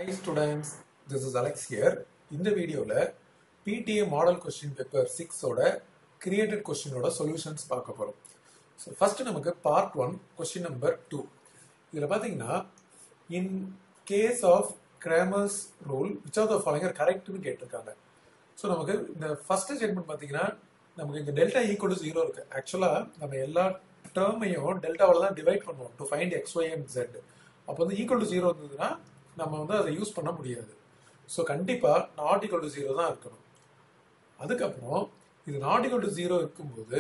Hi students, this is Alex here. இந்த வீடியோவில் PTA model question paper சிக்ஸோட created கொஸ்டினோட சொல்யூஷன்ஸ் பார்க்க போகிறோம் ஸோ ஃபர்ஸ்ட் நமக்கு part one question number two இதில் பார்த்தீங்கன்னா in case of grammars rule which of the following கரெக்ட்னு கேட்டிருக்காங்க ஸோ நமக்கு இந்த ஃபர்ஸ்ட் ஸ்டேட்மெண்ட் பார்த்தீங்கன்னா நமக்கு இங்கே டெல்டா ஈக்குவல் டு ஜீரோ இருக்கு ஆக்சுவலாக நம்ம எல்லா டேர்மையும் டெல்டாவில் தான் டிவைட் பண்ணுவோம் to find X Y and Z அப்போ வந்து ஈக்குவல் டு ஜீரோ இருந்ததுன்னா நம்ம வந்து அதை யூஸ் பண்ண முடியாது ஸோ கண்டிப்பாக நாட் ஈக்குவல் டு ஜீரோ தான் இருக்கணும் அதுக்கப்புறம் இது நாட் ஈக்குவல் டு ஜீரோ இருக்கும்போது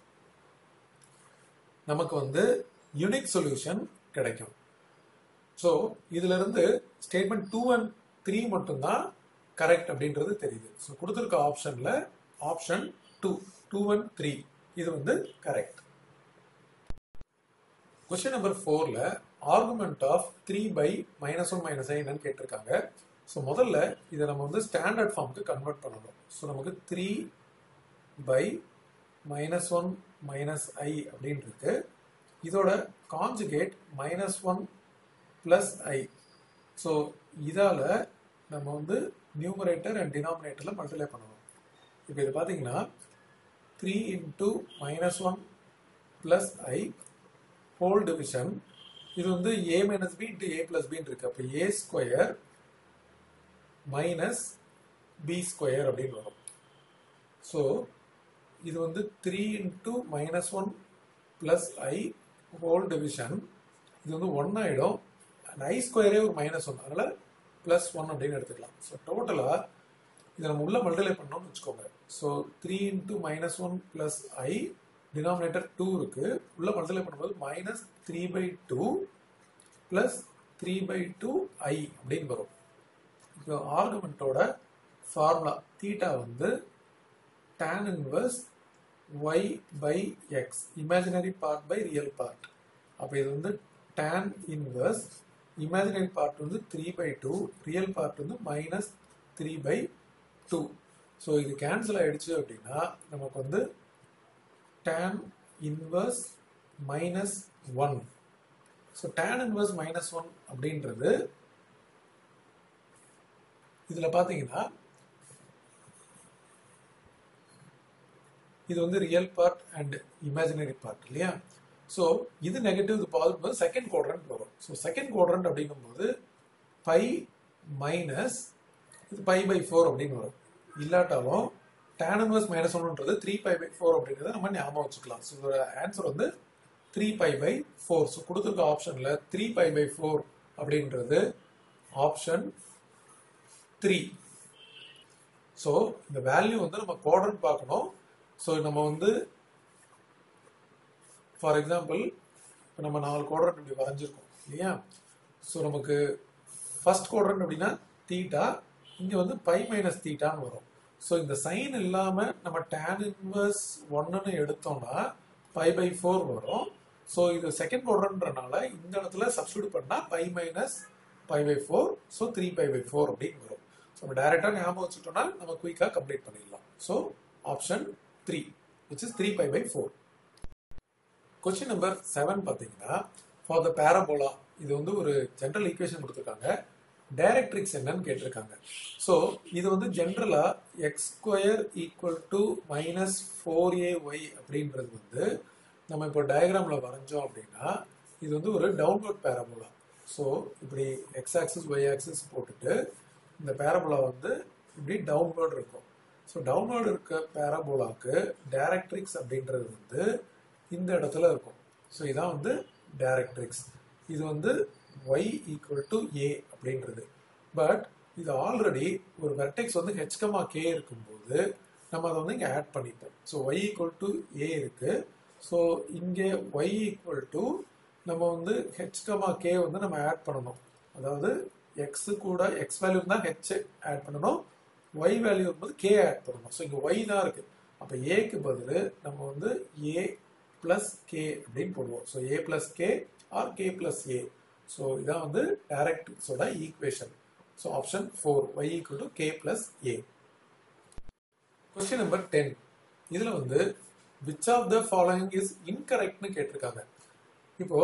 நமக்கு வந்து யூனிக் சொல்யூஷன் கிடைக்கும் ஸோ இதுல இருந்து ஸ்டேட்மெண்ட் டூ அண்ட் த்ரீ மட்டும்தான் கரெக்ட் அப்படின்றது தெரியுது ஸோ கொடுத்துருக்க ஆப்ஷன்ல option two two and three இது வந்து கரெக்ட் கொஸ்டின் நம்பர் ஃபோர்ல argument of three by minus one minus I என்னன்னு கேட்டிருக்காங்க ஸோ முதல்ல இதை நம்ம வந்து ஸ்டாண்டர்ட் ஃபார்முக்கு கன்வெர்ட் பண்ணணும் ஸோ நமக்கு three by minus one minus I அப்படின்னு இருக்கு இதோட conjugate minus one plus I so இதால் நம்ம வந்து நியூமரேட்டர் அண்ட் டினாமினேட்டரில் மல்டிப்ளை பண்ணணும் இப்போ இது பார்த்தீங்கன்னா three into minus one plus I whole division இது வந்து A minus B into A plus பின்னு இருக்கு அப்போ A square minus B square அப்படின்னு வரும் ஸோ இது வந்து three into minus one plus I whole division இது வந்து ஒன் ஆகிடும் அண்ட் ஐ ஸ்கொயரே ஒரு மைனஸ் ஒன் அதனால் ப்ளஸ் ஒன் அப்படின்னு எடுத்துக்கலாம் ஸோ டோட்டலாக இதை நம்ம உள்ள மல்டிப்ளை பண்ணோம்னு வச்சுக்கோங்க so three into minus one plus I denominator two இருக்கு உள்ள மல்டிப்ளை பண்ணும்போது minus three by two plus three by two I அப்படின்னு வரும் இப்போ ஆர்குமெண்ட்டோட ஃபார்முலா தீட்டா வந்து tan inverse Y by X imaginary part by real part அப்போ இது வந்து tan இன்வர்ஸ் இமேஜினரி பார்ட் வந்து three by two real part வந்து minus three by two so இது கேன்சல் ஆயிடுச்சு அப்படின்னா நமக்கு வந்து tan inverse minus one so tan inverse minus one அப்படின்றது இதில் பார்த்தீங்கன்னா இது வந்து real part and imaginary part இல்லையா ஸோ இது நெகட்டிவ் இது பாசிட்டிவ் செகண்ட் குவாட்ரண்ட் வரும் ஸோ செகண்ட் குவாட்ரண்ட் அப்படிங்கும்போது பை மைனஸ் இது பை பை ஃபோர் அப்படின்னு வரும் இல்லாட்டாலும் டேன் இன்வர்ஸ் மைனஸ் ஒன்றுன்றது த்ரீ பை பை ஃபோர் அப்படிங்கிறத நம்ம ஞாபகம் வச்சுக்கலாம் ஸோ இதோட ஆன்சர் வந்து three pi by four so கொடுத்துருக்க ஆப்ஷனில் த்ரீ பை பை ஃபோர் அப்படின்றது ஆப்ஷன் த்ரீ ஸோ இந்த வேல்யூ வந்து நம்ம குவாட்ரண்ட் பார்க்கணும் ஸோ நம்ம வந்து ஃபார் எக்ஸாம்பிள் இப்போ நம்ம நாலு குவாட்ரண்ட் இப்படி வரைஞ்சிருக்கோம் இல்லையா ஸோ நமக்கு ஃபர்ஸ்ட் குவாட்ரண்ட் அப்படின்னா தீட்டா இங்கே வந்து பை மைனஸ் தீட்டான்னு வரும் ஸோ இந்த சைன் இல்லாமல் நம்ம டேன் இன்வர்ஸ் ஒன்னுன்னு எடுத்தோம்னா பை பை ஃபோர் வரும் ஸோ இது செகண்ட் குவாட்ரண்ட்றனால இந்த இடத்துல சப்ஸ்டியூட் பண்ணால் pi minus pi by four so three pi by four அப்படின்னு வரும் ஸோ நம்ம டைரெக்டாக ஞாபகம் வச்சுட்டோம்னா நம்ம குயிக்காக கம்ப்ளீட் பண்ணிடலாம் so option three which is three pi by four question number seven பார்த்தீங்கன்னா ஃபார் த பேரபோலா இது வந்து ஒரு ஜென்ரல் ஈக்குவேஷன் கொடுத்துருக்காங்க டைரக்ட்ரிக்ஸ் என்னன்னு கேட்டிருக்காங்க ஸோ இது வந்து ஜென்ரலா X square equal to minus four A Y அப்படின்றது வந்து நம்ம இப்போ டயக்ராம்ல வரைஞ்சோம் அப்படின்னா இது வந்து ஒரு டவுன்வர்ட் பேரபோலா ஸோ இப்படி எக்ஸ் ஆக்சிஸ் ஒய் ஆக்சிஸ் போட்டுட்டு இந்த பேரபோலா வந்து இப்படி டவுன்வர்ட் இருக்கும் ஸோ டவுன்வர்டு இருக்க பேரபோலாக்கு டைரக்ட்ரிக்ஸ் அப்படின்றது வந்து இந்த இடத்துல இருக்கும் ஸோ இதான் வந்து டைரக்ட்ரிக்ஸ் இது வந்து ஒய் ஈக்குவல் டு ஏ அப்படின்றது பட் இது ஆல்ரெடி ஒரு வெர்டெக்ஸ் வந்து ஹெச்கமா கே இருக்கும்போது நம்ம அதை வந்து இங்கே ஆட் பண்ணிப்போம் so Y equal to A இருக்கு ஸோ இங்கே ஒய் ஈக்குவல் டு நம்ம வந்து ஹெச்கமா கே வந்து நம்ம ஆட் பண்ணணும் அதாவது எக்ஸ் கூட எக்ஸ் வேல்யூ தான் ஹெச் ஆட் பண்ணணும் ஒய் வேல்யூ வரும்போது கே ஆட் பண்ணணும் ஸோ இங்கே ஒய் தான் இருக்கு அப்போ ஏக்கு பதில் நம்ம வந்து ஏ பிளஸ் கே அப்படின்னு போடுவோம் so A plus K or K plus A so இதான் வந்து டைரக்ட்ரிக்ஸோட equation so option four Y equal to K plus A question number ten இதில் வந்து which of the following is இன்கரெக்ட்னு கேட்டிருக்காங்க இப்போ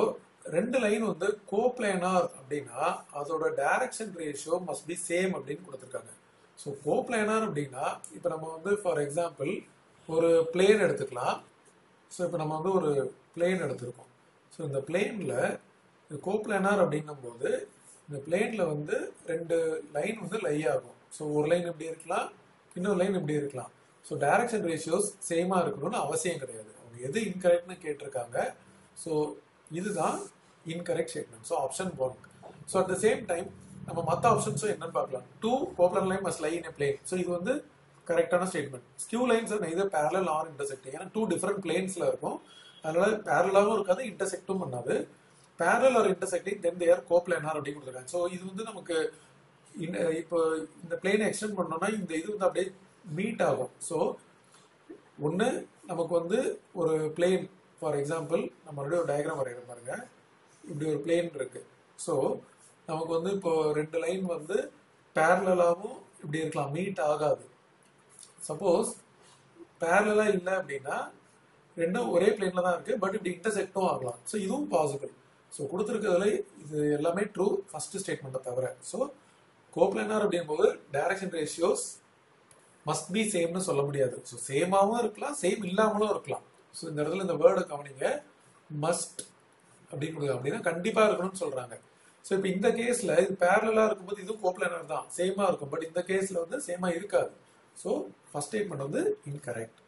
ரெண்டு லைன் வந்து கோப்ளேனார் அப்படின்னா அதோட direction ratio must be same அப்படின்னு கொடுத்துருக்காங்க ஸோ கோப்ளேனார் அப்படின்னா இப்போ நம்ம வந்து ஃபார் எக்ஸாம்பிள் ஒரு பிளேன் எடுத்துக்கலாம் ஸோ இப்போ நம்ம வந்து ஒரு பிளேன் எடுத்திருக்கோம் ஸோ இந்த பிளேனில் இது கோப்ளேனார் அப்படின்னும் போது இந்த பிளேனில் வந்து ரெண்டு லைன் வந்து லை ஆகும் ஸோ ஒரு லைன் இப்படி இருக்கலாம் இன்னொரு லைன் இப்படி இருக்கலாம் ஸோ டைரக்ஷன் ரேஷியோஸ் சேமாக இருக்கணும்னு அவசியம் கிடையாது அவங்க எது இன்கரெக்ட்னு கேட்டிருக்காங்க ஸோ இதுதான் incorrect statement so option one so at the same time நம்ம மற்ற ஆப்ஷன்ஸும் என்னன்னு பார்க்கலாம் two coplanar line must lie in plane so இது வந்து கரெக்டான statement skew lines neither parallel or intersect ஏன்னா டூ டிஃப்ரெண்ட் பிளேன்ஸ்ல இருக்கும் அதனால பேரலாகவும் இருக்காது இன்டர்செக்டும் பண்ணாது parallel or intersecting then they're coplanar அப்படின்னு கொடுத்துருக்காங்க ஸோ இது வந்து நமக்கு இந்த- இப்போ இந்த பிளேனை எக்ஸ்டெண்ட் பண்ணோம்னா இந்த இது வந்து அப்படியே மீட் ஆகும் ஸோ ஒன்று நமக்கு வந்து ஒரு பிளேன் ஃபார் எக்ஸாம்பிள் நம்ம மறுபடியும் ஒரு டயக்ராம் வரைகிற பாருங்க இப்படி ஒரு பிளேன் இருக்கு ஸோ நமக்கு வந்து இப்போ ரெண்டு லைன் வந்து பேரலாகவும் இப்படி இருக்கலாம் மீட் ஆகாது சப்போஸ் பேரலா இல்லை அப்படின்னா ரெண்டும் ஒரே பிளேன்ல தான் இருக்கு பட் இப்படி இன்டர்செக்டும் ஆகலாம் ஸோ இதுவும் பாசிபிள் ஸோ கொடுத்துருக்கிறதுல இது எல்லாமே ட்ரூ ஃபர்ஸ்ட் ஸ்டேட்மெண்ட்டை தவிர ஸோ கோப்ளேனார் அப்படிங்கும்போது டைரக்ஷன் ரேஷியோஸ் மஸ்ட் பி சேம்னு சொல்ல முடியாது ஸோ சேமாவும் இருக்கலாம் சேம் இல்லாமலும் இருக்கலாம் ஸோ இந்த இடத்துல இந்த வேர்டை கவனிங்க மஸ்ட் அப்படின்னு கொடுங்க அப்படின்னா கண்டிப்பா இருக்கணும்னு சொல்றாங்க ஸோ இப்போ இந்த கேஸ்ல இது பேரலா இருக்கும்போது இதுவும் கோப்ளேனர் தான் சேமா இருக்கும் பட் இந்த கேஸ்ல வந்து சேமா இருக்காது ஸோ ஃபர்ஸ்ட் ஸ்டேட்மெண்ட் வந்து இன்கரெக்ட்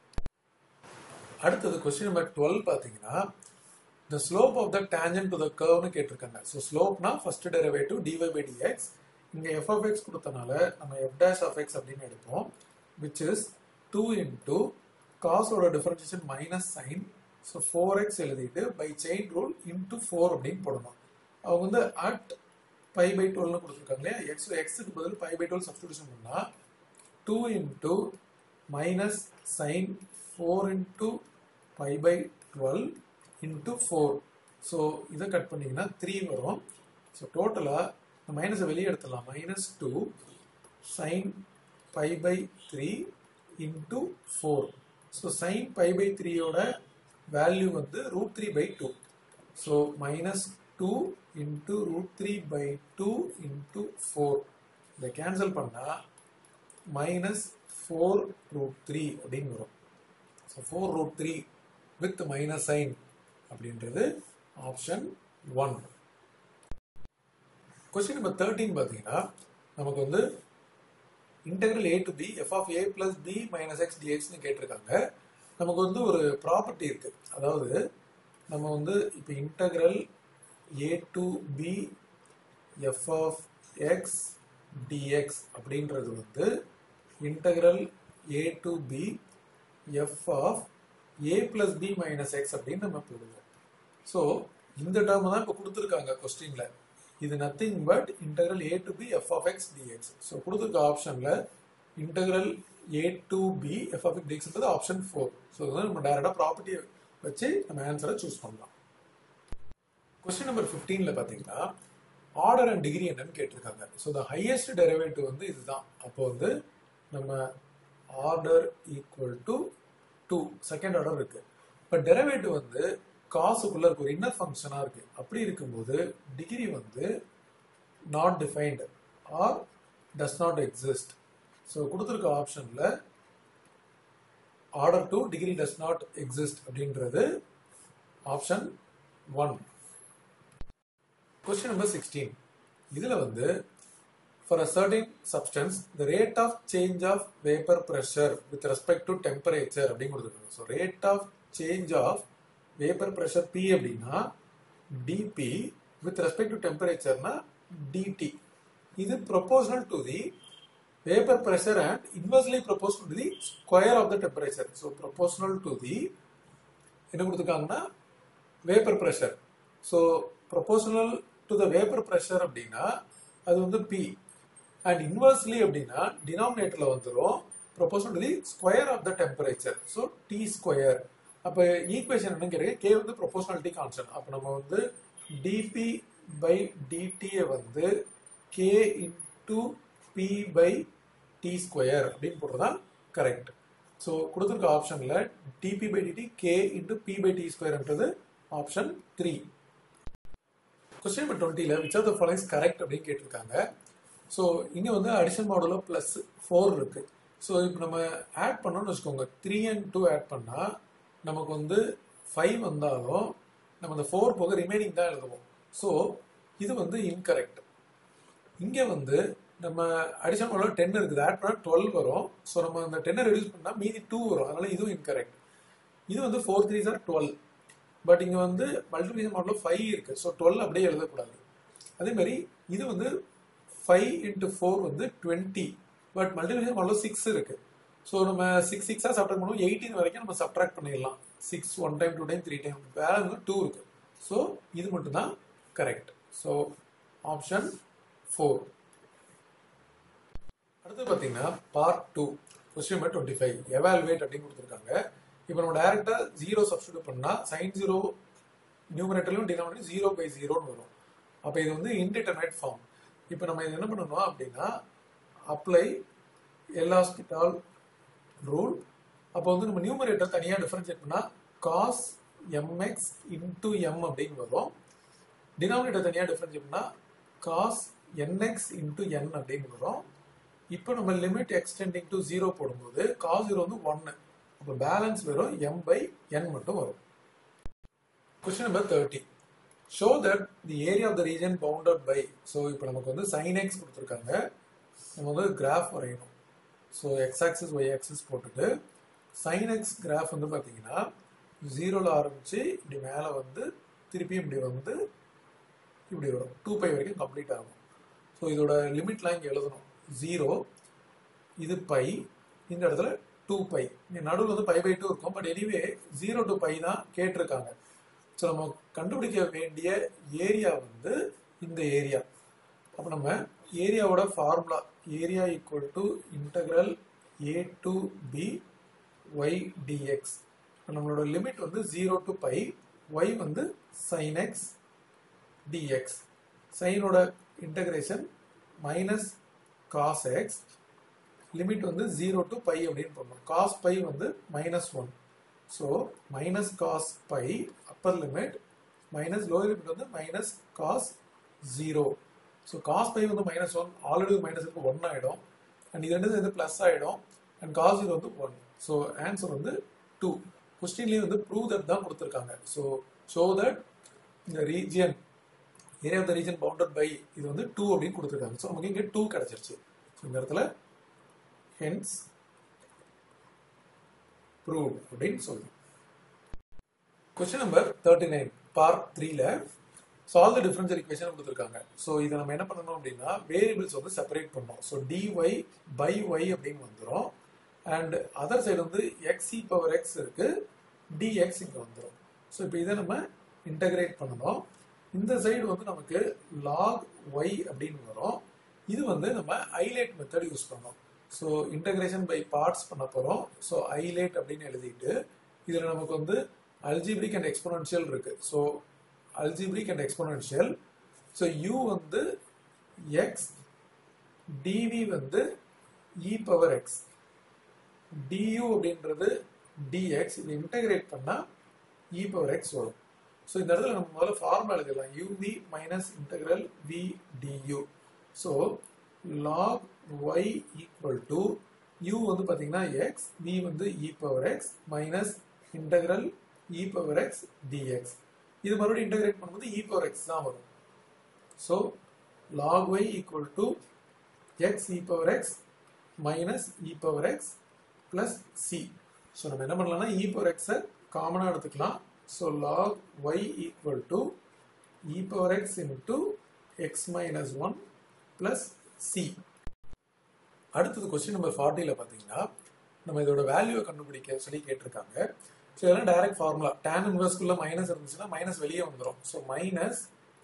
அடுத்தது கொஸ்டின் நம்பர் டுவெல் பார்த்தீங்கன்னா the slope of the tangent to the curveனு கேட்டிருக்காங்க ஸோ ஸ்லோப்னா first derivative dy by dx இங்க f of x கொடுத்தனால நம்ம f dash of x அப்படின்னு எடுப்போம் which is 2 into cos ஓட differentiation minus sine so four x எழுதிட்டு by chain rule into four அப்படின்னு போடணும் அவங்க வந்து அட் பை பை டுவெல்னு கொடுத்துருக்காங்க இல்லையா எக்ஸ் எக்ஸுக்கு பதில் பை பை டுவெல் சப்ஸ்டியூஷன் பண்ணா two into minus sine four into pi by twelve into four so இதை கட் பண்ணீங்கன்னா த்ரீ வரும் ஸோ டோட்டலாக மைனஸை வெளியே எடுத்துடலாம் minus two sine pi by three into four so sine pi by த்ரீயோட value வந்து root three by two so minus two into root three by two into four இதை கேன்சல் பண்ணால் மைனஸ் ஃபோர் ரூட் த்ரீ அப்படின்னு வரும் so four root three with minus sine அப்படின்றது option one question number thirteen பார்த்தீங்கன்னா நமக்கு வந்து integral a to b f of a plus b minus x டிஎக்ஸ்னு கேட்டிருக்காங்க நமக்கு வந்து ஒரு ப்ராப்பர்ட்டி இருக்கு அதாவது நம்ம வந்து இப்போ integral a to b f of x dx அப்படின்றது வந்து integral a to b f of a plus b minus x அப்படின்னு நம்ம போடுவோம் ஸோ இந்த டேர்ம் தான் இப்போ கொடுத்துருக்காங்க கொஸ்டின்ல இது nothing but integral a to b f of x dx so கொடுத்துருக்க ஆப்ஷன்ல integral a to b f of x டிஎக்ஸ்ன்றது ஆப்ஷன் ஃபோர் ஸோ இதுதான் நம்ம டைரக்டாக ப்ராப்பர்ட்டியை வச்சு நம்ம ஆன்சரை சூஸ் பண்ணலாம் கொஸ்டின் நம்பர் ஃபிஃப்டீனில் பார்த்தீங்கன்னா ஆர்டர் அண்ட் டிகிரி என்னன்னு கேட்டிருக்காங்க ஸோ த ஹையஸ்ட் டெரிவேட்டிவ் வந்து இதுதான் அப்போ வந்து நம்ம order equal to two second order இருக்கு இப்போ டெரிவேட்டிவ் வந்து காசுக்குள்ள இருக்கு ஒரு இன்னர் ஃபங்க்ஷனாக இருக்கு அப்படி இருக்கும்போது டிகிரி வந்து not defined or does not exist so கொடுத்துருக்க ஆப்ஷனில் order two degree does not exist அப்படின்றது option one question number sixteen இதில் வந்து for a certain substance the rate of change of vapor pressure with respect to temperature அப்படின்னு கொடுத்துருக்காங்க so rate of change of vapor pressure P அப்படின்னா dP with respect to temperatureனா dt இது proportional to the vapor pressure and inversely proportional to the square of the temperature so proportional to the என்ன கொடுத்துருக்காங்கன்னா vapour pressure so proportional to the vapour pressure அப்படின்னா அது வந்து p and inversely அப்படின்னா டினாமினேட்டர்ல வந்துடும் proportional to the square of the temperature so t square அப்போ ஈக்குவேஷன் என்னன்னு கேட்குறீங்க கே வந்து ப்ரொபோஷனாலிட்டி கான்ஸ்டன்ட் அப்போ நம்ம வந்து டிபி பை டிடியை வந்து k into p by t square அப்படின்னு போடுறதான் கரெக்ட் ஸோ கொடுத்துருக்க ஆப்ஷனில் dp by dt k into p by t ஸ்கொயர்ன்றது ஆப்ஷன் த்ரீ கொஸ்டின் நம்பர் டுவெண்ட்டியில் which of the following's correct அப்படின்னு கேட்டிருக்காங்க ஸோ இங்கே வந்து அடிஷன் மாடலில் ப்ளஸ் ஃபோர் இருக்கு ஸோ இப்போ நம்ம ஆட் பண்ணோம்னு வச்சுக்கோங்க த்ரீ அண்ட் டூ ஆட் பண்ணால் நமக்கு வந்து ஃபைவ் வந்தாலும் நம்ம அந்த ஃபோர் போக ரிமைனிங் தான் எழுதுவோம் ஸோ இது வந்து இன்கரெக்ட் இங்கே வந்து நம்ம அடிஷன் மாடலில் டென் இருக்குது ஆட் பண்ணால் டுவெல் வரும் ஸோ நம்ம அந்த டென்னை ரெடியூஸ் பண்ணால் மீதி டூ வரும் அதனால இதுவும் இன்கரெக்ட் இது வந்து four threes are twelve but இங்கே வந்து மல்டிபிளிகேஷன் மாடலில் ஃபைவ் இருக்குது ஸோ டுவெல் அப்படியே எழுதக்கூடாது அதே மாதிரி இது வந்து ஃபைவ் இன்ட்டு ஃபோர் வந்து டுவெண்ட்டி பட் மல்டிபிளிகேஷன் மாடலில் சிக்ஸ் இருக்குது ஸோ நம்ம சிக்ஸ் சிக்ஸாக சப்ட்ராக்ட் பண்ணுவோம் எயிட்டீன் வரைக்கும் நம்ம சப்ட்ராக்ட் பண்ணிடலாம் six one time two time three time வேற வந்து டூ இருக்குது ஸோ இது மட்டும் தான் கரெக்ட் ஸோ ஆப்ஷன் ஃபோர் அடுத்து பார்த்தீங்கன்னா part two question number twenty five evaluate அப்படின்னு கொடுத்துருக்காங்க இப்போ நம்ம டைரக்டா ஜீரோ சப்ஸ்டியூட் பண்ணா சைன் ஜீரோ நியூமரேட்டர்லையும் டினாமினேட்டர் ஜீரோ பை ஜீரோன்னு வரும் அப்போ இது வந்து இன்டிட்டர்மினேட் ஃபார்ம் இப்போ நம்ம இது என்ன பண்ணணும் அப்படின்னா அப்ளை எல்ஹாஸ்பிட்டால் ரூல் அப்போ வந்து நம்ம நியூமரேட்டர் தனியாக டிஃபரன்ஷியேட் பண்ணால் காஸ் எம்எக்ஸ் இன்டூ எம் அப்படின்னு வரும் டினாமினேட்டர் தனியாக டிஃபரன்ஷியேட் பண்ணால் காஸ் என்எக்ஸ் இன்டூ என் அப்படின்னு வரும் இப்போ நம்ம லிமிட் எக்ஸ்டெண்டிங் டு ஜீரோ போடும்போது காஸ் ஜீரோ வந்து ஒன்று அப்போ பேலன்ஸ் வெறும் எம் பை என் மட்டும் வரும் question number thirty show that the area of the region bounded by so இப்போ நமக்கு வந்து சைன் எக்ஸ் கொடுத்துருக்காங்க நம்ம வந்து கிராஃப் வரையணும் so x axis Y axis போட்டுட்டு சைன் எக்ஸ் கிராஃப் வந்து பார்த்தீங்கன்னா ஜீரோவில் ஆரம்பித்து இப்படி மேலே வந்து திருப்பியும் இப்படி வந்து இப்படி வரும் டூ பை வரைக்கும் கம்ப்ளீட் ஆகும் ஸோ இதோட லிமிட்லாம் இங்கே எழுதணும் ஜீரோ இது பை இந்த இடத்துல டூ பை இங்கே நடுவில் வந்து பை பை டூ இருக்கும் but anyway zero to pi தான் கேட்டிருக்காங்க ஸோ நம்ம கண்டுபிடிக்க வேண்டிய ஏரியா வந்து இந்த ஏரியா அப்போ நம்ம ஏரியாவோட formula area equal to integral a to b y dx நம்மளோட லிமிட் வந்து ஜீரோ டு பை ஒய் வந்து சைன் எக்ஸ் டிஎக்ஸ் சைனோட integration minus cos x limit வந்து ஜீரோ டு பை அப்படின்னு பண்ணணும் காஸ் பை வந்து minus one so minus cos pi upper limit minus lower limit வந்து minus cos zero so cos pi வந்து minus one already minus இருக்கு one ஆகிடும் and இது ரெண்டு சேர்ந்து ப்ளஸ் ஆகிடும் அண்ட் காஸ் ஜீரோ வந்து ஒன் ஸோ ஆன்சர் வந்து டூ கொஸ்டின்லேயே வந்து ப்ரூவ் தட் தான் கொடுத்துருக்காங்க ஸோ ஷோ தட் இந்த region area of the region bounded by இது வந்து டூ அப்படின்னு கொடுத்துருக்காங்க ஸோ நமக்கு இங்கே டூ கிடச்சிருச்சு ஸோ இந்த இடத்துல ஹென்ஸ் ப்ரூவ் அப்படின்னு சொல்லுவோம் question number thirty nine part த்ரீல சால்வ் த டிஃபரன்ஷியல் இக்குவேஷன் கொடுத்துருக்காங்க ஸோ இதை நம்ம என்ன பண்ணணும் அப்படின்னா வேரியபிள்ஸ் வந்து செப்பரேட் பண்ணணும் ஸோ டிஒய் பை ஒய் அப்படின்னு வந்துடும் அண்ட் அதர் சைடு வந்து எக்ஸ் இ பவர் எக்ஸ் இருக்கு டிஎக்ஸ் இங்கே வந்துடும் ஸோ இப்போ இதை நம்ம இன்டகிரேட் பண்ணணும் இந்த சைடு வந்து நமக்கு லாக் ஒய் அப்படின்னு வரும் இது வந்து நம்ம ஐலேட் மெத்தட் யூஸ் பண்ணோம் ஸோ இன்டகிரேஷன் பை பார்ட்ஸ் பண்ண போகிறோம் ஸோ ஐலேட் அப்படின்னு எழுதிட்டு இதில் நமக்கு வந்து அல்ஜிபிரிக் அண்ட் எக்ஸ்போனன்ஷியல் இருக்கு so algebraic and exponential so u வந்து எக்ஸ் டிவி வந்து இ பவர் எக்ஸ் டியூ அப்படின்றது டிஎக்ஸ் இது இன்டகிரேட் பண்ணால் இ பவர் எக்ஸ் வரும் ஸோ இந்த இடத்துல நம்ம முதல்ல ஃபார்முலா எழுதிடலாம் uv minus integral v du so log y equal to u வந்து பார்த்தீங்கன்னா எக்ஸ் வி வந்து e power x minus integral e power x dx இது மறுபடியும் இன்டகிரேட் பண்ணும்போது இ பவர் எக்ஸ் தான் வரும் so log y equal to x e power x minus e power x plus c so நம்ம என்ன பண்ணலாம்னா e power எக்ஸை காமனாக எடுத்துக்கலாம் so log y equal to e power x into x minus one plus c அடுத்தது question number ஃபார்ட்டியில் பார்த்தீங்கன்னா நம்ம இதோட வேல்யூவை கண்டுபிடிக்க சொல்லி கேட்டிருக்காங்க ஸோ இதெல்லாம் டைரக்ட் ஃபார்முலா டேன் இன்வெர்ஸ்க்குள்ள மைனஸ் இருந்துச்சுன்னா மைனஸ் வெளியே வந்துடும் so minus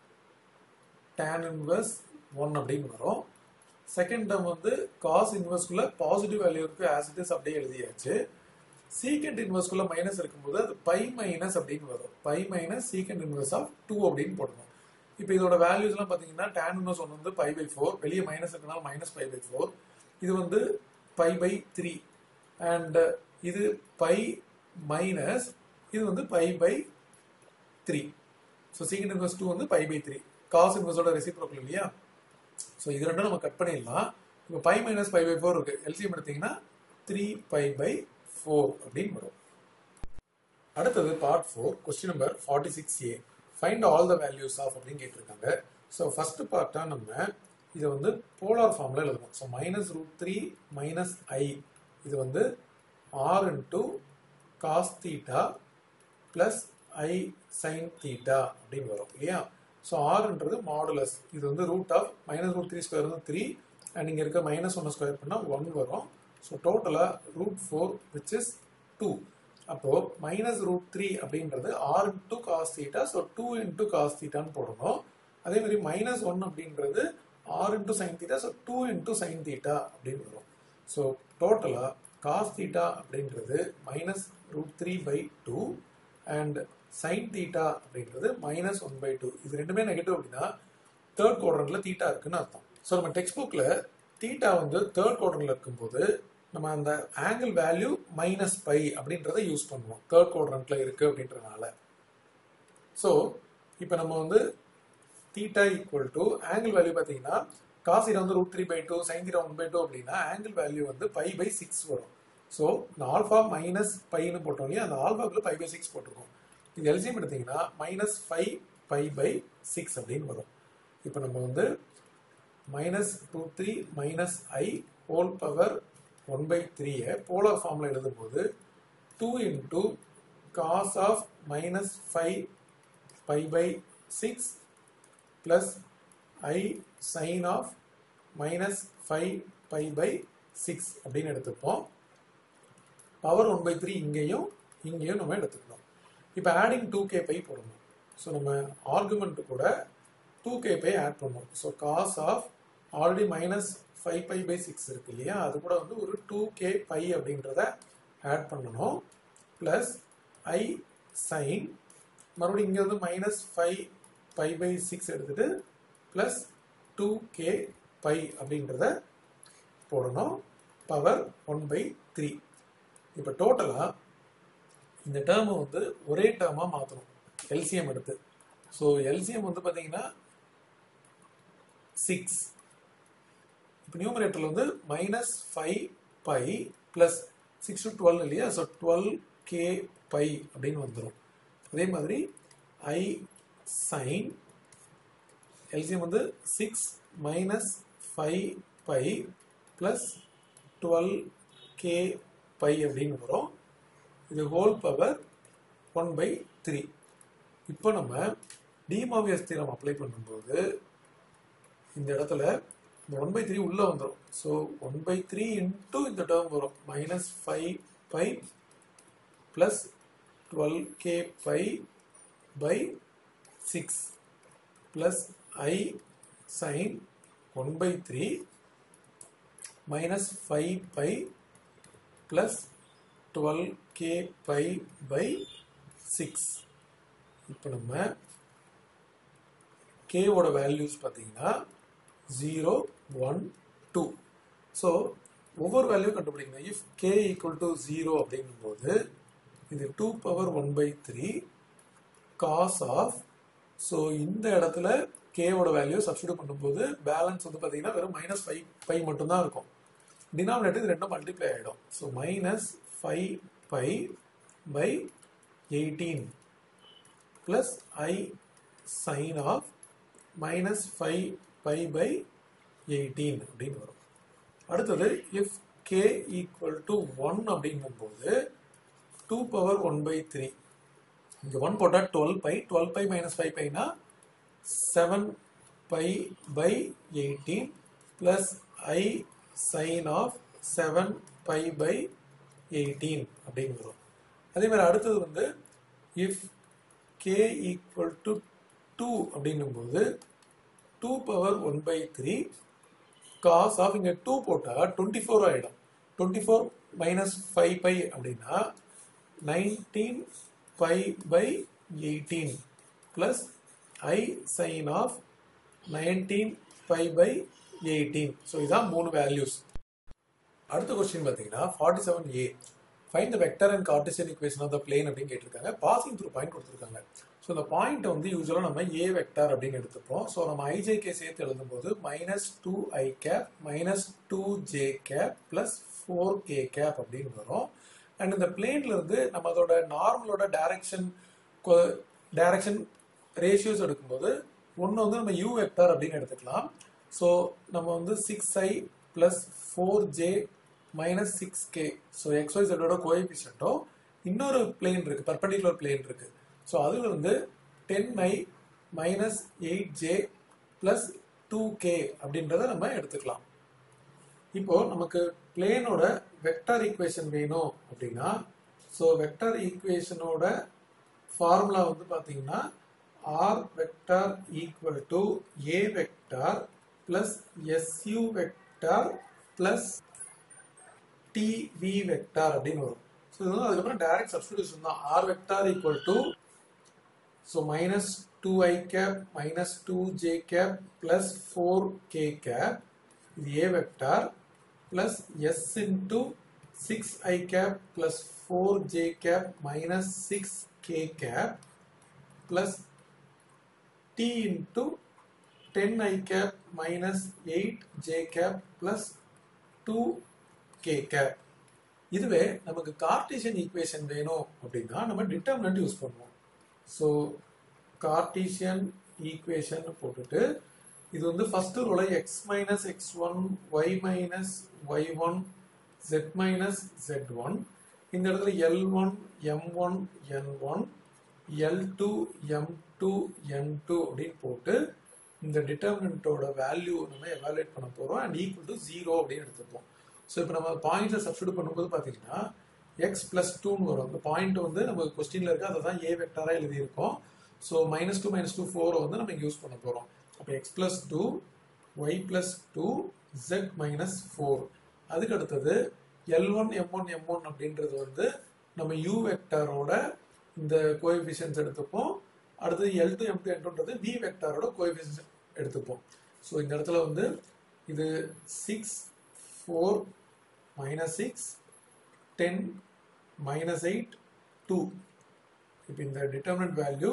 tan inverse one அப்படின்னு வரும் செகண்ட் டேர்ம் வந்து காஸ் இன்வெர்ஸ்க்குள்ள பாசிட்டிவ் வேல்யூ இருக்கு ஆஸ் இட் இஸ் அப்படியே எழுதியாச்சு சீக்கண்ட் இன்வெர்ஸ்க்குள்ள மைனஸ் இருக்கும்போது அது பை மைனஸ் அப்படின்னு வரும் pi minus secant inverse of two அப்படின்னு போடணும் இப்போ இதோட வேல்யூஸ்லாம் பார்த்தீங்கன்னா டேன் இன்வெர்ஸ் ஒன்று வந்து பை பை ஃபோர் வெளியே மைனஸ் இருக்கனால மைனஸ் பை பை ஃபோர் இது வந்து பை பை த்ரீ அண்ட் இது பை மைனஸ் இது வந்து pi by three so secant inverse two வந்து பை பை த்ரீ காஸ் இன்வெர்ஸோட ரெசிப்ரோக்கல் இல்லையா ஸோ இது ரெண்டும் நம்ம கட் பண்ணிடலாம் இப்போ pi minus pi by four இருக்கு எல்சிஎம் எடுத்தீங்கன்னா த்ரீ பை பை ஃபோர் அப்படின்னு வரும் அடுத்தது part four question number forty six a find all the values of அப்படின்னு கேட்டிருக்காங்க ஸோ ஃபர்ஸ்ட் பார்ட்டாக நம்ம இதை வந்து போலார் ஃபார்மில் எழுதணும் so minus root three minus i இது வந்து r into cos theta plus i sine theta அப்படின்னு வரும் இல்லையா ஸோ ஆர்ன்றது மாடுலஸ் இது வந்து root of minus root three square வந்து த்ரீ அண்ட் இங்கே இருக்க மைனஸ் ஒன்று ஸ்கொயர் பண்ணால் ஒன் வரும் ஸோ டோட்டலாக root four which is two அப்போ மைனஸ் ரூட் த்ரீ அப்படின்றது r into cos theta so two into cos தீட்டான்னு போடணும் அதே மாதிரி மைனஸ் ஒன் அப்படின்றது r into sine theta so two into sine theta அப்படின்னு வரும் ஸோ டோட்டலாக காஸ் தீட்டா அப்படின்றது minus root three by two and sine theta அப்படின்றது மைனஸ் ஒன் பை டூ இது ரெண்டுமே நெகட்டிவ் அப்படின்னா தேர்ட் குவாட்ரண்ட்ல தீட்டா இருக்குன்னு அர்த்தம் ஸோ நம்ம டெக்ஸ்ட் புக்கில் தீட்டா வந்து தேர்ட் குவாட்ரண்ட்ல இருக்கும்போது நம்ம அந்த ஆங்கிள் வேல்யூ மைனஸ் பை அப்படின்றத யூஸ் பண்ணுவோம் தேர்ட் குவாட்ரண்ட்ல இருக்கு அப்படின்றதுனால ஸோ இப்போ நம்ம வந்து theta equal to angle value பார்த்தீங்கன்னா காசியில் வந்து root three by two sine theta one by two அப்படின்னா ஆங்கிள் வேல்யூ வந்து பை பை சிக்ஸ் வரும் ஸோ இந்த ஆல்ஃபா மைனஸ் பைன்னு போட்டோம் இல்லையா அந்த ஆல்ஃபாக்குள்ள பை பை சிக்ஸ் போட்டிருக்கோம் இது எல்சிஎம் எடுத்தீங்கன்னா minus five pi by six அப்படின்னு வரும் இப்போ நம்ம வந்து minus two three minus i whole power one by த்ரீயை போலார் ஃபார்மில் எழுதும்போது two into cos of minus five pi by six plus i sine of minus five pi by six அப்படின்னு எடுத்துப்போம் பவர் ஒன் பை த்ரீ இங்கேயும் இங்கேயும் நம்ம எடுத்துக்கணும் இப்போ ஆடிங் டூ கே பை போடணும் ஸோ நம்ம ஆர்குமெண்ட் கூட டூ கே பை ஆட் பண்ணணும் so cos of already minus five pi by six இருக்கு இல்லையா அது கூட வந்து ஒரு டூ கே பை அப்படின்றத ஆட் பண்ணணும் ப்ளஸ் ஐ சைன் மறுபடியும் இங்கே வந்து minus five pi by six எடுத்துட்டு ப்ளஸ் டூ கே பை அப்படின்றத போடணும் பவர் ஒன் பை த்ரீ இப்போ டோட்டலாக இந்த டேர்மை வந்து ஒரே டேர்மாக மாற்றணும் எல்சிஎம் எடுத்து ஸோ எல்சிஎம் வந்து பார்த்தீங்கன்னா சிக்ஸ் இப்போ நியூமரேட்டரில் வந்து minus five pi plus six to twelve இல்லையா ஸோ டுவெல் கே பை அப்படின்னு வந்துடும் அதே மாதிரி ஐ சைன் எல்சிஎம் வந்து six minus five pi plus twelve k pi அப்படின்னு வரும் இது whole power one by three இப்போ நம்ம டிமாவியஸ் தீரம் அப்ளை பண்ணும்போது இந்த இடத்துல இந்த ஒன் பை த்ரீ உள்ளே வந்துடும் so one by three into இந்த டேர்ம் வரும் minus five pi plus twelve k pi by six plus i sine one by three minus five pi plus twelve k pi by six இப்போ நம்ம கேவோட values பார்த்தீங்கன்னா zero one two so ஒவ்வொரு value கண்டுபிடிக்கணும் if k equal to zero அப்படிங்கும்போது இது two power one by three cos of so இந்த இடத்துல கேவோட வேல்யூ சப்ஸ்டியூட் பண்ணும்போது பேலன்ஸ் வந்து பார்த்தீங்கன்னா வெறும் மைனஸ் ஃபைவ் ஃபைவ் மட்டும்தான் இருக்கும் டினாமினேட்டர் இது ரெண்டும் மல்டிப்ளை ஆகிடும் so minus five pi by eighteen plus i sine of minus five pi by eighteen அப்படின்னு வரும் அடுத்தது if k equal to one அப்படிங்கும்போது two power one by three இங்கே ஒன் போட்டால் twelve pi twelve pi minus five பைனா seven pi by eighteen plus i sine of seven pi by eighteen அப்படின்னு வரும் அதே மாதிரி அடுத்தது வந்து if k equal to two அப்படின்னும்போது two power one by three cos of இங்கே டூ போட்டால் டுவெண்ட்டி ஃபோர் ஆகிடும் twenty four minus five pi அப்படின்னா nineteen pi by eighteen plus i sine of nineteen pi by eighteen so இதான் மூணு values அடுத்த question பார்த்தீங்கன்னா forty seven a find the vector and Cartesian equation of the plane அப்படின்னு கேட்டிருக்காங்க passing through point கொடுத்துருக்காங்க so இந்த point வந்து யூஸ்வலாக நம்ம ஏ வெக்டார் அப்படின்னு எடுத்துப்போம் ஸோ நம்ம ஐஜேகே சேர்த்து எழுதும்போது minus two i cap minus two j cap plus four k cap அப்படின்னு வரும் அண்ட் இந்த பிளேன்ல இருந்து நம்ம அதோட நார்மலோட டைரக்ஷன் டைரக்ஷன் ரேஷியோஸ் எடுக்கும்போது ஒன்று வந்து நம்ம யூ வெக்டார் அப்படின்னு எடுத்துக்கலாம் ஸோ நம்ம வந்து six i plus four j minus six k so x y செட்டோட கோஎபிஷியன்ட்டோ இன்னொரு பிளேன் இருக்கு பர்பண்டிகுலர் பிளேன் இருக்கு ஸோ அதுல இருந்து ten i minus eight j plus two k அப்படின்றத நம்ம எடுத்துக்கலாம் இப்போ நமக்கு பிளேனோட வெக்டார் ஈக்குவேஷன் வேணும் அப்படின்னா ஸோ வெக்டார் ஈக்குவேஷனோட ஃபார்முலா வந்து பார்த்தீங்கன்னா r vector equal to a vector plus s u vector plus t v vector அப்படின்னு வரும் ஸோ இது வந்து அதுக்கப்புறம் டைரக்ட் சப்ஸ்டிடியூஷன் தான் r vector equal to so minus two i cap minus two j cap plus four k cap இது a vector plus s into six i cap plus four j cap minus six k cap plus t into ten i cap minus eight j cap plus two k cap இதுவே நமக்கு Cartesian equation வேணும் அப்படின்னா நம்ம determinant use பண்ணுவோம் so Cartesian equation போட்டுட்டு இது வந்து first ரோல x minus x one y minus y one z minus z one இந்த இடத்துல l one m one n one l two m two n two அப்படின்னு போட்டு இந்த டிட்டர்மினன்ட்டோட வேல்யூ நம்ம எவாலுவேட் பண்ண போகிறோம் அண்ட் ஈக்குவல் டு ஜீரோ அப்படின்னு எடுத்துப்போம் ஸோ இப்போ நம்ம பாயிண்ட்ஸை சப்ஸ்டியூட் பண்ணும்போது பார்த்தீங்கன்னா எக்ஸ் பிளஸ் டூன்னு வரும் இந்த பாயிண்ட் வந்து நம்ம கொஸ்டின்ல இருக்கு அதை தான் ஏ வெக்டாராக எழுதியிருக்கோம் so minus two minus two ஃபோரை வந்து நம்ம யூஸ் பண்ண போகிறோம் அப்போ x plus two y plus two z minus four அதுக்கு அடுத்தது l one m one m one அப்படின்றது வந்து நம்ம யூ வெக்டாரோட இந்த கோஎஃபிஷியன்ஸ் எடுத்துப்போம் அடுத்தது l two m two n டூன்றது வி வெக்டாரோட கோஎஃபிஷியன்ஸ் எடுத்துப்போம் ஸோ இந்த இடத்துல வந்து இது six four minus six ten minus eight two இப்போ இந்த determinant value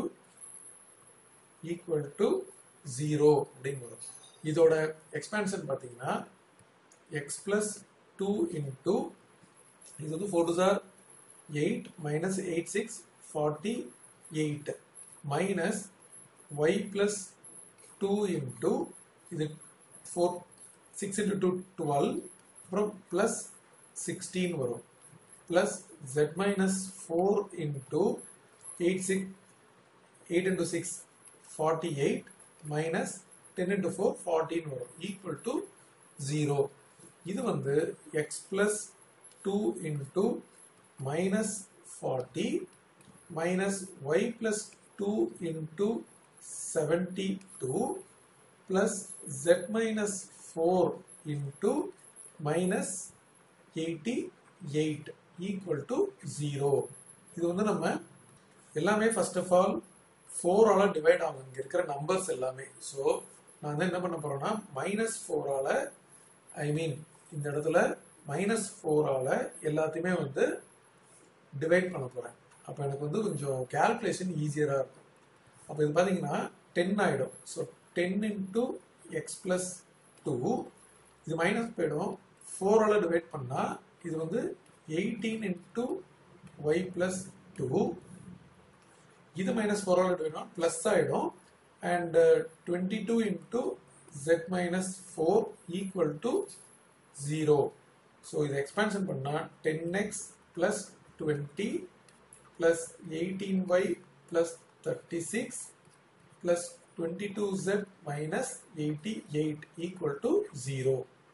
equal to zero அப்படின்னு வரும் இதோட எக்ஸ்பேன்ஷன் பார்த்தீங்கன்னா எக்ஸ் பிளஸ் டூ இன்டூ இது வந்து four two sir eight minus eight six forty eight minus y plus two into இது four six into two twelve அப்புறம் பிளஸ் சிக்ஸ்டீன் வரும் plus z minus four into eight six eight into six forty eight minus ten into four forty வரும் equal to zero இது வந்து x plus two into minus forty minus y plus two into seventy two plus z minus four into minus eighty eight equal to zero இது வந்து நம்ம எல்லாமே first of all ஃபோரால divide ஆகும் இங்க இருக்கிற நம்பர்ஸ் எல்லாமே ஸோ நான் வந்து என்ன பண்ண போறேன்னா மைனஸ் ஃபோரால ஐ மீன் இந்த இடத்துல மைனஸ் ஃபோரால எல்லாத்தையுமே வந்து டிவைட் பண்ண போறேன் அப்போ எனக்கு வந்து கொஞ்சம் கால்குலேஷன் ஈஸியராக இருக்கும் அப்போ இது பார்த்தீங்கன்னா டென் ஆகிடும் so ten into x plus two இது மைனஸ் போயிடும் ஃபோரால் டிவைட் பண்ணால் இது வந்து eighteen into y plus two இது மைனஸ் ஃபோரால் டிவைட் பண்ணால் ப்ளஸ் ஆகிடும் and twenty two into z minus four equal to zero so இதை எக்ஸ்பேன்ஷன் பண்ணால் ten x plus twenty plus eighteen y plus thirty six plus twenty two z minus eighty eight equal to zero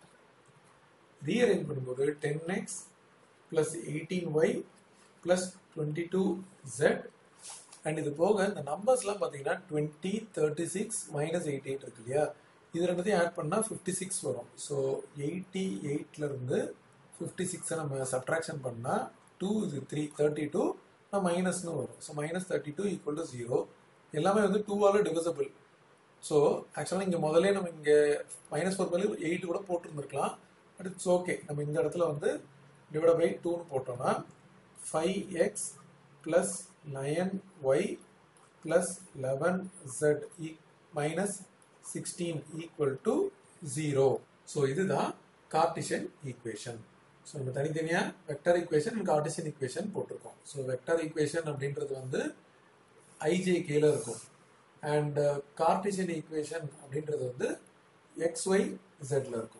rearrange பண்ணும்போது ten x plus eighteen y plus twenty two z and இது போக இந்த நம்பர்ஸ்லாம் பார்த்தீங்கன்னா twenty thirty six minus eighty eight இருக்கு இல்லையா இது ரெண்டுத்தையும் ஆட் பண்ணால் ஃபிஃப்டி சிக்ஸ் வரும் ஸோ எயிட்டி எயிட்லேருந்து ஃபிஃப்டி சிக்ஸை நம்ம சப்ட்ராக்ஷன் பண்ணால் டூ இது த்ரீ தேர்ட்டி டூ நான் மைனஸ்னு வரும் so minus thirty two equal to zero எல்லாமே வந்து டூவால் டிவிசபிள் ஸோ ஆக்சுவலாக இங்கே முதல்ல நம்ம இங்கே மைனஸ் ஃபோர் பதில் எயிட் கூட போட்டிருந்துருக்கலாம் பட் இட்ஸ் ஓகே நம்ம இந்த இடத்துல வந்து டிவைட் பை டூன்னு போட்டோம்னா five x plus nine y plus 11z e- minus 16 equal to 0 so இதுதான் கார்டிஷன் ஈக்குவேஷன் ஸோ நம்ம தனித்தனியா vector equation and Cartesian equation போட்டிருக்கோம் ஸோ வெக்டர் ஈக்குவேஷன் அப்படின்றது வந்து ஐஜே கீழே இருக்கும் அண்ட் கார்டிஷன் ஈக்குவேஷன் அப்படின்றது வந்து எக்ஸ் ஒய் ஜெட்ல இருக்கும்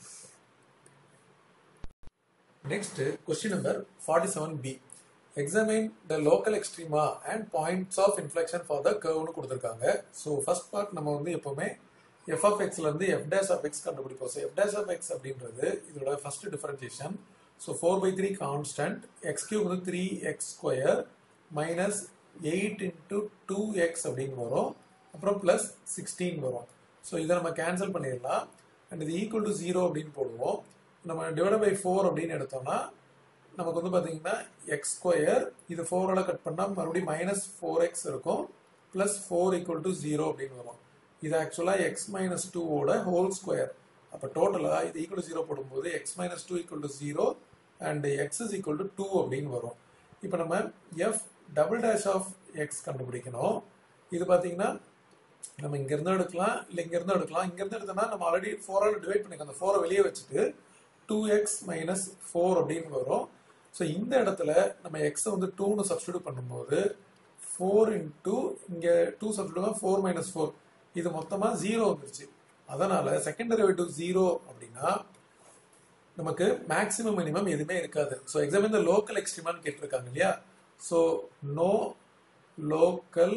next question number forty seven b examine the local extrema and points of inflection for the கர்வ்னு கொடுத்துருக்காங்க ஸோ ஃபர்ஸ்ட் பார்ட் நம்ம வந்து எப்பவுமே எஃப் ஆஃப் எக்ஸ்ல இருந்து எஃப் டேஸ் ஆஃப் எக்ஸ் கண்டுபிடிப்போம் so f dash of x அப்படின்றது இதோட first differentiation so four by three constant x cube வந்து three x square minus eight into two x அப்படின்னு வரும் அப்புறம் ப்ளஸ் சிக்ஸ்டீன் வரும் ஸோ இதை நம்ம கேன்சல் பண்ணிடலாம் அண்ட் இது ஈக்குவல் டு ஜீரோ அப்படின்னு போடுவோம் நம்ம டிவைட் பை ஃபோர் அப்படின்னு எடுத்தோம்னா நமக்கு வந்து பார்த்தீங்கன்னா எக்ஸ் ஸ்கொயர் இது ஃபோரோட கட் பண்ணால் மறுபடியும் மைனஸ் ஃபோர் எக்ஸ் இருக்கும் plus four equal to zero அப்படின்னு வரும் இது ஆக்சுவலாக எக்ஸ் மைனஸ் டூவோட ஹோல் ஸ்கொயர் அப்போ டோட்டலாக இது ஈக்குவல் டு ஜீரோ போடும்போது x minus two equal to zero and x is equal to two அப்படின்னு வரும் இப்போ நம்ம f double dash of x கண்டுபிடிக்கணும் இது பார்த்தீங்கன்னா நம்ம இங்கேருந்து எடுக்கலாம் இல்லை இங்கேருந்து எடுக்கலாம் இங்கேருந்து எடுத்தோம்னா நம்ம ஆல்ரெடி ஃபோரால் டிவைட் பண்ணிக்கோ அந்த ஃபோரை வெளியே வச்சுட்டு டூ எக்ஸ் மைனஸ் ஃபோர் அப்படின்னு வரும் ஸோ இந்த இடத்துல நம்ம எக்ஸை வந்து டூன்னு சப்ஸ்டியூட் பண்ணும்போது ஃபோர் இன்டூ இங்கே two substitute four minus four இது மொத்தமாக ஜீரோ வந்துருச்சு அதனால செகண்ட் டெரிவேட்டிவ் ஜீரோ அப்படின்னா நமக்கு மேக்ஸிமம் மினிமம் எதுவுமே இருக்காது ஸோ எக்ஸாம் இந்த லோக்கல் எக்ஸ்ட்ரீமான்னு கேட்டிருக்காங்க இல்லையா ஸோ நோ லோக்கல்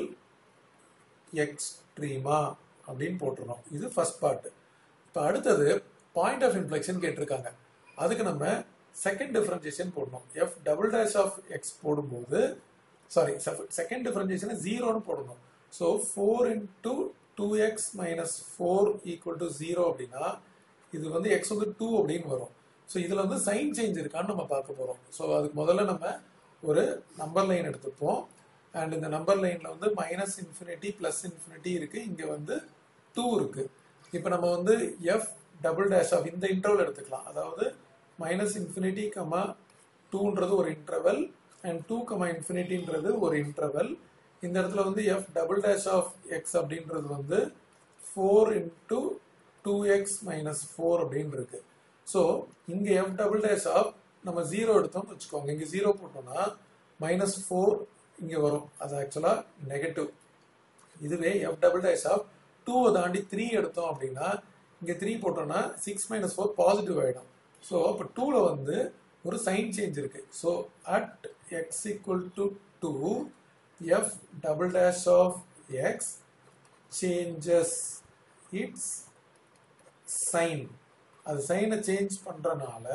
எக்ஸ்ட்ரீமா அப்படின்னு போட்டுருணும் இது ஃபர்ஸ்ட் பார்ட் இப்போ அடுத்தது பாயிண்ட் ஆஃப் இன்ஃப்ளெக்ஷன் கேட்டிருக்காங்க அதுக்கு நம்ம செகண்ட் டிஃபரன்சியேஷன் போடணும் f double dash of x போடும்போது சாரி செகண்ட் டிஃபரன்சியேஷனை ஜீரோன்னு போடணும் so four into two x minus four equal to zero அப்படின்னா இது வந்து எக்ஸ் வந்து டூ அப்படின்னு வரும் ஸோ இதில் வந்து சைன் சேஞ்ச் இருக்கான்னு நம்ம பார்க்க போகிறோம் ஸோ அதுக்கு முதல்ல நம்ம ஒரு நம்பர் லைன் எடுத்துப்போம் அண்ட் இந்த நம்பர் லைனில் வந்து மைனஸ் இன்ஃபினிட்டி ப்ளஸ் இன்ஃபினிட்டி இருக்குது இங்கே வந்து டூ இருக்குது இப்போ நம்ம வந்து எஃப் டபுள் டேஷ் ஆஃப் இந்த இன்டர்வல் எடுத்துக்கலாம் அதாவது மைனஸ் இன்ஃபினிட்டி கமா டூன்றது ஒரு இன்டர்வல் அண்ட் டூ கமா இன்ஃபினிட்டின்றது ஒரு இன்டர்வல் இந்த இடத்துல வந்து f double dash of x அப்படின்றது வந்து four into two x minus four அப்படின்னு இருக்கு ஸோ இங்கே எஃப் டபுள் டேஷ் ஆஃப் நம்ம ஜீரோ எடுத்தோம்னு வச்சுக்கோங்க இங்கே ஜீரோ போட்டோம்னா மைனஸ் ஃபோர் இங்கே வரும் அது ஆக்சுவலாக நெகட்டிவ் இதுவே எஃப் டபுள் டேஷ் ஆஃப் டூவை தாண்டி த்ரீ எடுத்தோம் அப்படின்னா இங்கே த்ரீ போட்டோம்னா சிக்ஸ் மைனஸ் ஃபோர் பாசிட்டிவ் ஆகிடும் ஸோ அப்போ டூவில் வந்து ஒரு சைன் சேஞ்ச் இருக்கு so at x equal to two f double dash of x changes its sign அது சைனை சேஞ்ச் பண்றனால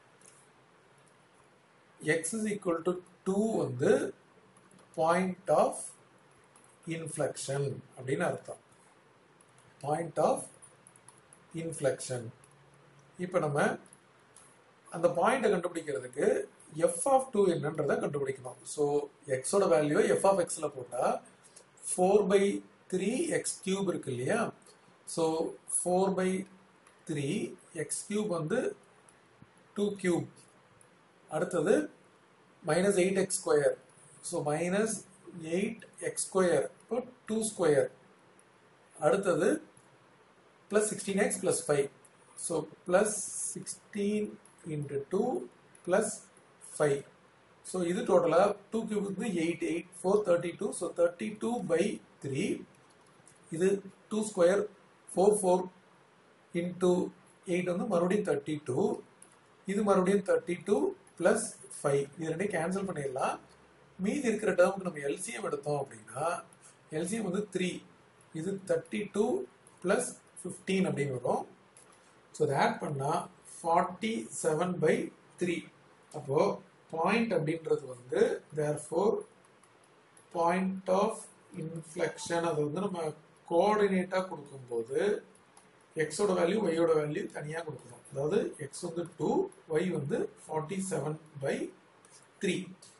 x is equal to two வந்து பாயிண்ட் ஆஃப் இன்ஃப்ளெக்ஷன் அப்படின்னு அர்த்தம் பாயிண்ட் ஆஃப் இன்ஃப்ளெக்ஷன் இப்போ நம்ம அந்த பாயிண்ட்டை கண்டுபிடிக்கிறதுக்கு எஃப் ஆஃப் டூ என்னன்றதை கண்டுபிடிக்கணும் ஸோ எக்ஸோட வேல்யூ எஃப் ஆஃப் எக்ஸில் போட்டால் four by three x cube இருக்கு இல்லையா so four by three x cube வந்து டூ கியூப் அடுத்தது minus eight x square so minus eight x square இப்போ டூ ஸ்கொயர் அடுத்தது plus sixteen x plus five so plus sixteen into two plus five so இது டோட்டலாக two cube வந்து eight eight four thirty two so thirty two by three இது two square four four into eight வந்து மறுபடியும் thirty two இது மறுபடியும் thirty two plus five இது ரெண்டையும் கேன்சல் பண்ணிடலாம் மீதி இருக்கிற டேர்முக்கு நம்ம எல்சிஎம் எடுத்தோம் அப்படின்னா எல்சிஎம் வந்து த்ரீ இது தேர்ட்டி டூ ப்ளஸ் ஃபிஃப்டீன் அப்படின்னு வரும் ஸோ அதை ஆட் பண்ணால் ஃபார்ட்டி செவன் பை த்ரீ அப்போது பாயிண்ட் அப்படின்றது வந்து therefore point of inflection அது வந்து நம்ம கோஆர்டினேட்டாக கொடுக்கும்போது எக்ஸோட வேல்யூ ஒய்யோட வேல்யூ தனியாக கொடுக்கணும் அதாவது எக்ஸ் வந்து டூ ஒய் வந்து ஃபார்ட்டி செவன் பை த்ரீ